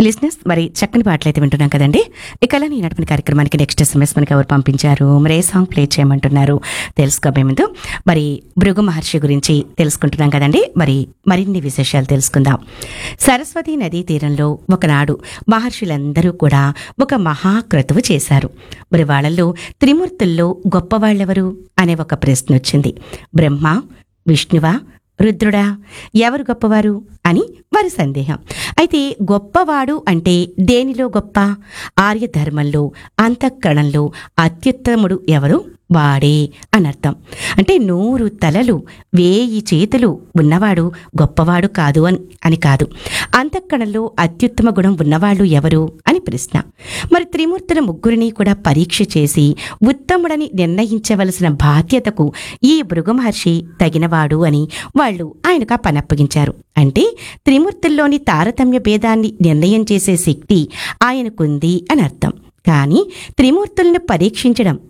లిజినెస్ మరి చక్కని పాటలు అయితే వింటున్నాం కదండి ఇక అలా నేను నడిపిన కార్యక్రమానికి నెక్స్ట్ ఎస్ఎంఎస్ మనకి ఎవరు పంపించారు మరి ఏ సాంగ్ ప్లే చేయమంటున్నారు తెలుసుకోబోయే ముందు మరి భృగు మహర్షి గురించి తెలుసుకుంటున్నాం కదండి మరి మరిన్ని విశేషాలు తెలుసుకుందాం సరస్వతి నదీ తీరంలో ఒకనాడు మహర్షులందరూ కూడా ఒక మహాక్రతువు చేశారు మరి వాళ్ళల్లో త్రిమూర్తుల్లో గొప్పవాళ్ళెవరు అనే ఒక ప్రశ్న వచ్చింది బ్రహ్మ విష్ణువా రుద్రుడా ఎవరు గొప్పవారు అని వారి సందేహం అయితే గొప్పవాడు అంటే దేనిలో గొప్ప ఆర్యధర్మంలో అంతఃకరణంలో అత్యుత్తముడు ఎవరు వాడే అనర్థం అంటే నూరు తలలు వేయి చేతులు ఉన్నవాడు గొప్పవాడు కాదు అని అని కాదు అంతఃకరణలో అత్యుత్తమ గుణం ఉన్నవాళ్ళు ఎవరు అని ప్రశ్న మరి త్రిమూర్తుల ముగ్గురిని కూడా పరీక్ష చేసి ఉత్తముడని నిర్ణయించవలసిన బాధ్యతకు ఈ భృగుమహర్షి తగినవాడు అని వాళ్ళు ఆయనకు ఆ పని అప్పగించారు అంటే త్రిమూర్తుల్లోని తారతమ్య భేదాన్ని నిర్ణయం చేసే శక్తి ఆయనకుంది అని అర్థం కానీ త్రిమూర్తులను పరీక్షించడం